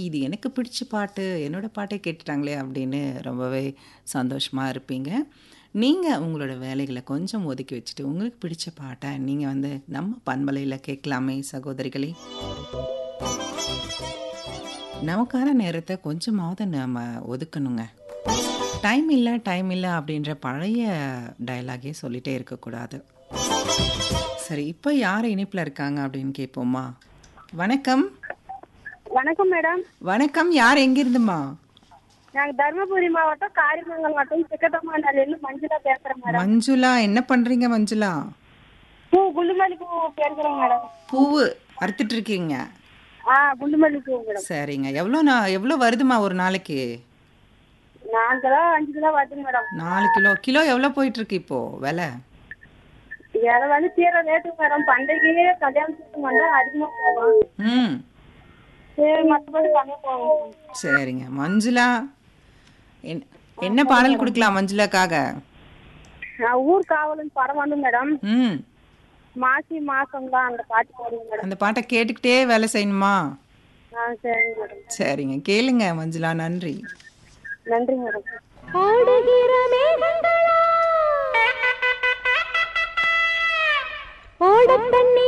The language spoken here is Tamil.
இது எனக்கு பிடிச்ச பாட்டு, என்னோட பாட்டே கேட்டுட்டாங்களே அப்படின்னு ரொம்பவே சந்தோஷமா இருப்பீங்க. நீங்க உங்களோட வேலைகள கொஞ்சம் ஒதுக்கி வச்சுட்டு, உங்களுக்கு பிடிச்ச பாட்ட நீங்க வந்து நம்ம பண்பலையில கேட்கலாமே சகோதரிகளே! நமக்கான நேரத்த கொஞ்சமாவது நாம ஒதுக்கணுங்க. டைம் இல்ல, டைம் இல்ல அப்படின்ற பழைய டயலாகே சொல்லிட்டே இருக்கக்கூடாது. சரி, இப்ப யார் இணைப்புல இருக்காங்க அப்படின்னு கேட்போமா? வணக்கம். வணக்கம் மேடம். வணக்கம். யார் எங்கிருந்தும்மா? நாங்க தர்மபுரி மாவட்டம் காரிமங்கலம் வட்டம் சிக்கத்தம்மாண்டாலேருந்து மஞ்சுளா பேசுறேன் மேடம். மஞ்சுளா என்ன பண்றீங்க மஞ்சுளா? பூ குண்டுமல்லி பூ பேசுறேன் மேடம். பூவு அறுத்துட்டு இருக்கீங்க. ஆ குண்டுமல்லி பூ மேடம். சரிங்க. எவ்வளோ நான் எவ்வளோ வருதுமா ஒரு நாளைக்கு? 4 கிலோ 5 கிலோ வருதுங்க மேடம். 4 கிலோ. கிலோ எவ்வளோ போயிட்டு இருக்கு இப்போ விலை? விலை வந்து தீர ரேட்டு மேடம். பண்டிகை கல்யாணத்துக்கு வந்தா அதிகமா போகும். ம். சரி மற்றபடி கம்மியா போகும். சரிங்க. மஞ்சுளா என் என்ன பாடல் கொடுக்கலாம் மஞ்சுளாக்காக? நான் ஊர் காவலன் படம் வந்து மேடம். ம். மாசி மாசம் தான் அந்த பாட்டு போடுங்க மேடம். அந்த பாட்டை கேட்டுக்கிட்டே வேலை செய்யணுமா? ஆ சரிங்க மேடம். சரிங்க. கேளுங்க மஞ்சுளா. நன்றி. நன்றி மேடம். ஆடுகிற மேகங்களா ஓடத் தண்ணி